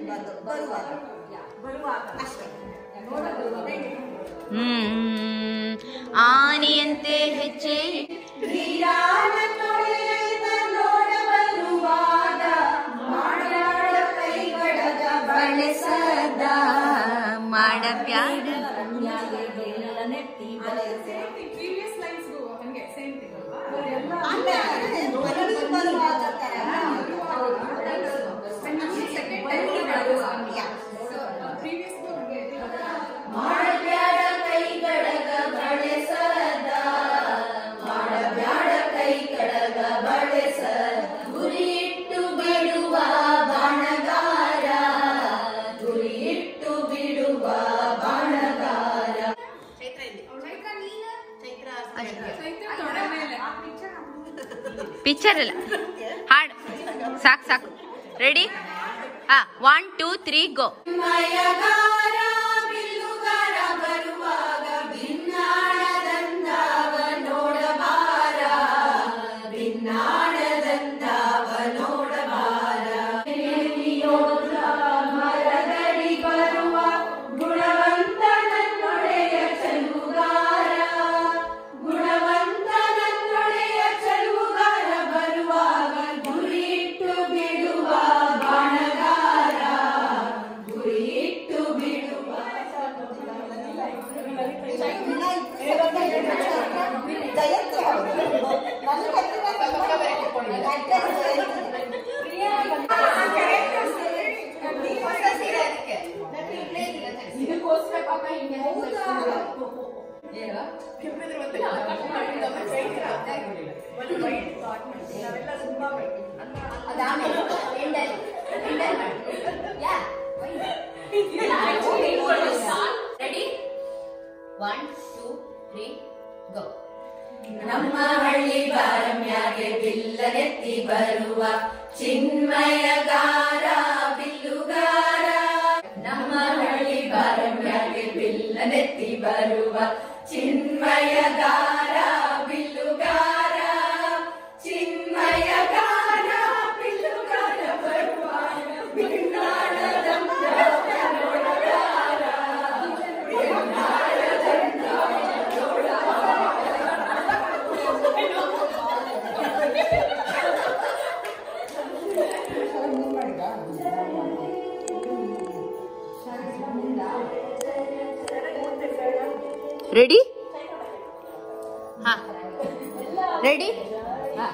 ಬರು- ಬರುವಾಗ ಬರುವಾಗ ಅಷ್ಟೇ ನೋಡೋದು ಹ್ಮ್ ಆನೆಯಂತೆ ಹೆಜ್ಜೆ ಬಳಸದ ಮಾಡಬ್ಯಾಡ ಪ್ರೀವಿಯಸ್ ಲೈನ್ಸ್ಗೂ ಹಂಗೆ ಸೇಮ್ ಥಿಂಗ್ ಅಲ್ವಾ ಅಲ್ಲ, ಬರುವಾಗ ಬರುವಾಗ ತರ. ಸೆಕೆಂಡ್ ಟೈಮ್ ಬರುವಾಗ ಪ್ರೀವಿಯಸ್ಗೂ ಹಂಗೆ ಮಾಡಬ್ಯಾಡ ಕೈಗಡಗ ಬಳಸದ ಮಾಡಬ್ಯಾಡ ಕೈಗಡಗ ಬಳಸ ಗುರಿಯಿಟ್ಟು ಬಿಡುವ ಬಾಣಗಾರ ಗುರಿಯಿಟ್ಟು ಬಿಡುವ ಬಾಣಗಾರ ಚೈತ್ರ ತೊಡೆ ಮೇಲೆ ಪಿಕ್ಚರ್ ಅಲ್ಲ ಹಾಡು ಸಾಕು ಸಾಕು ರೆಡಿ ಹಾ ಒನ್ ಟೂ ತ್ರೀ ಗೋ ಮಯಗಾರ ಬಿಲ್ಲುಗಾರ ಬರುವಾಗ ಭಿನ್ನಾಣದಂದವ ನೋಡಬಾರ ಭಿನ್ನಾಣದಂದವ ನೋಡಬಾರ ಯೋಧ ಮರದಡಿ ಬರುವ ಗುಣವಂತನನ್ನೊಡೆಯ ಚೆಲುಗಾರ ಗುಣವಂತನನ್ನೊಡೆಯ ಚೆಲುಗಾರ ಬರುವಾಗ ಗುರಿಯಿಟ್ಟು ಬಿಡುವ ಬಾಣಗಾರ ಗುರಿಯಿಟ್ಟು ಬಿಡುವ ಜಯಂತಿ ಹೌದು. ನನ್ನ ಕತ್ತಿನ ಇದಕ್ಕೋಸ್ಕರ ಪಾಪ ಹಿಂಗೆ ಅದಾಮೇಲೆ ಎಂಡಲ್ಲಿ ಎಂಡಲ್ಲಿ ಯಾ ready one two three go ನಮ್ಮ ಹಳ್ಳಿ ಬಾರಮ್ಯಾಗೆ ಬಿಲ್ಲನೆತ್ತಿ ಬರುವ ಚಿನ್ಮಯಗಾರ ಬಿಲ್ಲುಗಾರ ನಮ್ಮ ಹಳ್ಳಿ ಬಾರಮ್ಯಾಗೆ ಬಿಲ್ಲನೆತ್ತಿ ಬರುವ ಚಿನ್ಮಯಗಾರ ಬಿಲ್ಲುಗಾರ ಚಿನ್ಮಯಗಾರ ಬಿಲ್ಲುಗಾರ ಬರುವಾಗ ಬಿನ್ನಾಳದಂತ ನೋಡಗಾರ ರೆಡಿ ಹಾ ರೆಡಿ ಹಾ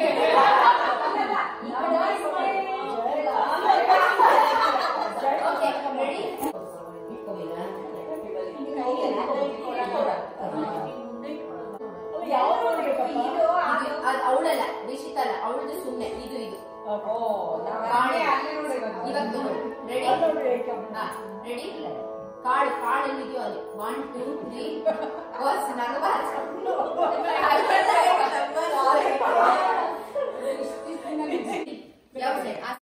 ಅವಳಲ್ಲ ನಿಶಿತಲ್ಲ ಅವಳದು ಸುಮ್ಮನೆ ಇದು ಇದು ಇವತ್ತು ರೆಡಿ ಹಾ ರೆಡಿ ಕಾಳು ಕಾಳು ಎಲ್ಲಿದೆಯೋ ಅಲ್ಲಿ ಒನ್ ಟೂ ತ್ರೀ ವರ್ಸ್ ನಗಬಾರ್ದು ಯಾವ